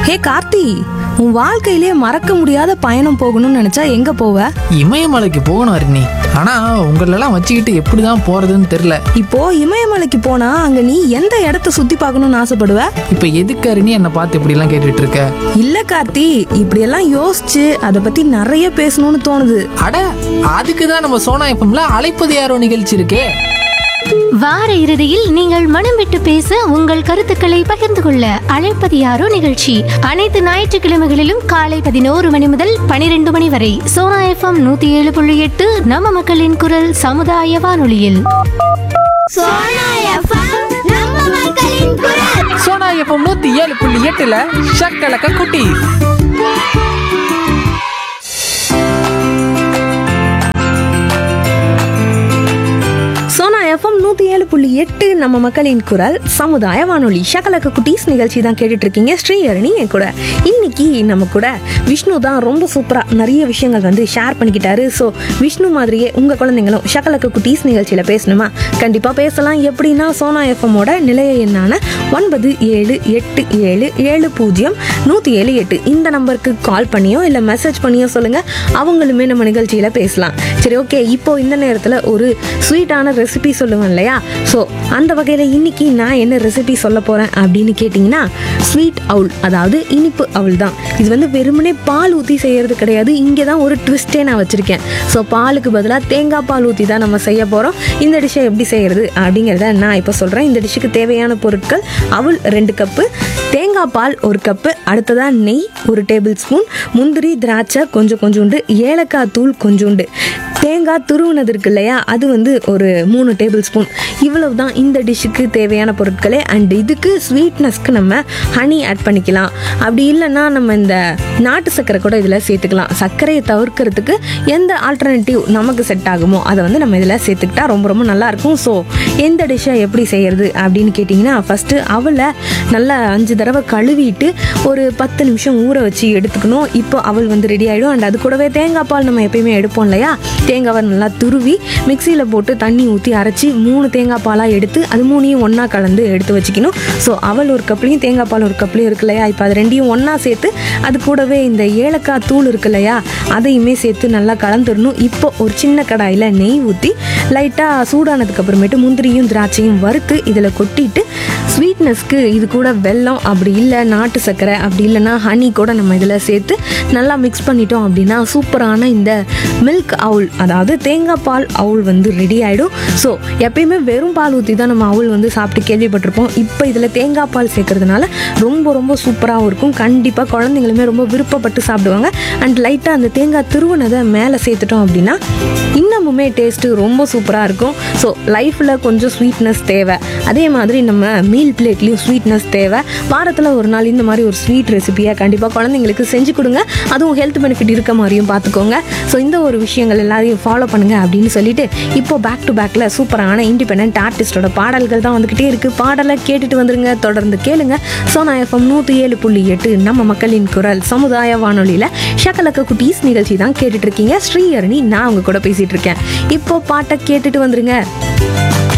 ஹே கார்த்தி உன் வாழ்க்கையிலே மறக்க முடியாத பயணம் போகணும்னு நினைச்சா எங்க போவ இமயமலைக்கு போகணும் அருணி ஆனா உங்களெல்லாம் வச்சுக்கிட்டு எப்படி தான் போறதுன்னு தெரியல இப்போ இமயமலைக்கு போனா அங்க நீ எந்த இடத்த சுத்தி பார்க்கணும்னு ஆசைப்படுவ இப்ப எதுக்கு அருணி என்னை பார்த்து இப்படி எல்லாம் கேட்டுட்டு இருக்க இல்ல கார்த்தி இப்படியெல்லாம் யோசிச்சு அதை பத்தி நிறைய பேசணும்னு தோணுது அட அதுக்கு தான் நம்ம சோனா எப்பம்ல அழைப்பது யாரோ நிகழ்ச்சி இருக்கே வார இறுதியில் நீங்கள் மனம் விட்டு பேச உங்கள் கருத்துக்களை பகிர்ந்து கொள்ள அழைப்பது யாரோ நிகழ்ச்சி அனைத்து ஞாயிற்றுக்கிழமைகளிலும் காலை பதினோரு மணி முதல் பனிரெண்டு மணி வரை சோனா எஃப்எம் நூத்தி ஏழு புள்ளி எட்டு நம்ம மக்களின் குரல் சமுதாய வானொலியில் சோனா எஃப்எம் நம்ம மக்களின் குரல் சோனா எப்பம் நூத்தி ஏழு புள்ளி எட்டுல ஷக்கலக்க குட்டி சோனா எஃப்எம் நூத்தி ஏழு புள்ளி எட்டு நம்ம மக்களின் குரல் சமுதாய வானொலி ஷகலக்க குட்டீஸ் நிகழ்ச்சி தான் கேட்டுட்டு இருக்கீங்க ஸ்ரீஹரணி என் கூட இன்னைக்கு நம்ம கூட விஷ்ணு தான் ரொம்ப சூப்பரா நிறைய விஷயங்கள் வந்து ஷேர் பண்ணிக்கிட்டாரு ஸோ விஷ்ணு மாதிரியே உங்க குழந்தைங்களும் ஷகலக்க குட்டீஸ் நிகழ்ச்சியில பேசணுமா கண்டிப்பா பேசலாம் எப்படின்னா சோனா எஃப்எம்மோட நிலைய எண்ணான ஒன்பது ஏழு எட்டு ஏழு ஏழு பூஜ்ஜியம் நூற்றி ஏழு எட்டு இந்த நம்பருக்கு கால் பண்ணியோ இல்லை மெசேஜ் பண்ணியோ சொல்லுங்கள் அவங்களுமே நம்ம நிகழ்ச்சியில் பேசலாம் சரி ஓகே இப்போ இந்த நேரத்தில் ஒரு ஸ்வீட்டான ரெசிபி சொல்லுவேன் இல்லையா ஸோ அந்த வகையில் இன்னைக்கு நான் என்ன ரெசிபி சொல்ல போகிறேன் அப்படின்னு கேட்டிங்கன்னா ஸ்வீட் அவுல் அதாவது இனிப்பு அவுல் தான் இது வந்து வெறுமனே பால் ஊற்றி செய்கிறது கிடையாது இங்கே தான் ஒரு ட்விஸ்டே நான் வச்சுருக்கேன் ஸோ பாலுக்கு பதிலாக தேங்காய் பால் ஊற்றி தான் நம்ம செய்ய போகிறோம் இந்த டிஷ்ஷை எப்படி செய்கிறது அப்படிங்கிறத நான் இப்போ சொல்கிறேன் இந்த டிஷ்ஷுக்கு தேவையான பொருட்கள் அவுல் ரெண்டு கப்பு தேங்காய் பால் ஒரு கப்பு அடுத்ததாக நெய் ஒரு டேபிள் ஸ்பூன் முந்திரி திராட்சை கொஞ்சம் கொஞ்சோண்டு ஏலக்காய் தூள் கொஞ்சோண்டு தேங்காய் துருவுனது இருக்கு இல்லையா அது வந்து ஒரு மூணு டேபிள் ஸ்பூன் இவ்வளவு தான் இந்த டிஷ்ஷுக்கு தேவையான பொருட்களே அண்ட் இதுக்கு ஸ்வீட்னஸ்க்கு நம்ம ஹனி ஆட் பண்ணிக்கலாம் அப்படி இல்லைன்னா நம்ம இந்த நாட்டு சர்க்கரை கூட இதில் சேர்த்துக்கலாம் சர்க்கரையை தவிர்க்கிறதுக்கு எந்த ஆல்டர்னேட்டிவ் நமக்கு செட் ஆகுமோ அதை வந்து நம்ம இதில் சேர்த்துக்கிட்டா ரொம்ப ரொம்ப நல்லாயிருக்கும் ஸோ எந்த டிஷ்ஷை எப்படி செய்யறது அப்படின்னு கேட்டிங்கன்னா ஃபஸ்ட்டு அவளை நல்லா அஞ்சு தடவை கழுவிட்டு ஒரு பத்து நிமிஷம் ஊற வச்சு எடுத்துக்கணும் இப்போ அவள் வந்து ரெடி ஆகிடும் அண்ட் அது கூடவே தேங்காய் பால் நம்ம எப்பயுமே எடுப்போம் இல்லையா தேங்காவை நல்லா துருவி மிக்சியில் போட்டு தண்ணி ஊற்றி அரைச்சி மூணு தேங்காய் பாலாக எடுத்து அது மூணையும் ஒன்றா கலந்து எடுத்து வச்சுக்கணும் ஸோ அவள் ஒரு கப்லையும் தேங்காய் பால் ஒரு கப்லையும் இருக்கு இல்லையா இப்போ அது ரெண்டையும் ஒன்றா சேர்த்து அது கூடவே இந்த ஏலக்காய் தூள் இருக்கு இல்லையா அதையுமே சேர்த்து நல்லா கலந்துடணும் இப்போ ஒரு சின்ன கடாயில் நெய் ஊற்றி லைட்டாக சூடானதுக்கு அப்புறமேட்டு முந்திரியும் திராட்சையும் வறுத்து இதில் கொட்டிட்டு ஸ்வீட்னஸ்க்கு இது கூட வெல்லம் அப்படி இல்லை நாட்டு சர்க்கரை அப்படி இல்லைன்னா ஹனி கூட நம்ம இதில் சேர்த்து நல்லா மிக்ஸ் பண்ணிட்டோம் அப்படின்னா சூப்பரான இந்த மில்க் அவுல் அதாவது தேங்காய் பால் அவுல் வந்து ரெடி ஆகிடும் ஸோ எப்பயுமே வெறும் பால் ஊற்றி தான் நம்ம அவுல் வந்து சாப்பிட்டு கேள்விப்பட்டிருப்போம் இப்போ இதில் தேங்காய் பால் சேர்க்கறதுனால ரொம்ப ரொம்ப சூப்பராகவும் இருக்கும் கண்டிப்பாக குழந்தைங்களுமே ரொம்ப விருப்பப்பட்டு சாப்பிடுவாங்க அண்ட் லைட்டாக அந்த தேங்காய் திருவுனதை மேலே சேர்த்துட்டோம் அப்படின்னா இன்னமுமே டேஸ்ட்டு ரொம்ப சூப்பராக இருக்கும் ஸோ லைஃப்பில் கொஞ்சம் ஸ்வீட்னஸ் தேவை அதே மாதிரி நம்ம மீல் பிளேட்லேயும் ஸ்வீட்னஸ் தேவை வாரத்தில் ஒரு நாள் இந்த மாதிரி ஒரு ஸ்வீட் ரெசிபியை கண்டிப்பாக குழந்தைங்களுக்கு செஞ்சு கொடுங்க அதுவும் ஹெல்த் பெனிஃபிட் இருக்க மாதிரியும் பார்த்துக்கோங்க ஸோ இந்த ஒரு விஷயங்கள் எல்லாரையும் ஃபாலோ பண்ணுங்க அப்படின்னு சொல்லிட்டு இப்போ பேக் டு பேக்கில் சூப்பரான இண்டிபெண்ட் ஆர்டிஸ்டோட பாடல்கள் தான் வந்துக்கிட்டே இருக்குது பாடலை கேட்டுட்டு வந்துருங்க தொடர்ந்து கேளுங்க சோனா எஃப்எம் நூற்றி ஏழு புள்ளி எட்டு நம்ம மக்களின் குரல் சமுதாய வானொலியில் ஷக்கலக்க குட்டீஸ் நிகழ்ச்சி தான் கேட்டுட்டு இருக்கீங்க ஸ்ரீஹரணி நான் உங்க கூட பேசிட்டு இருக்கேன் இப்போ பாட்டை கேட்டுட்டு வந்துருங்க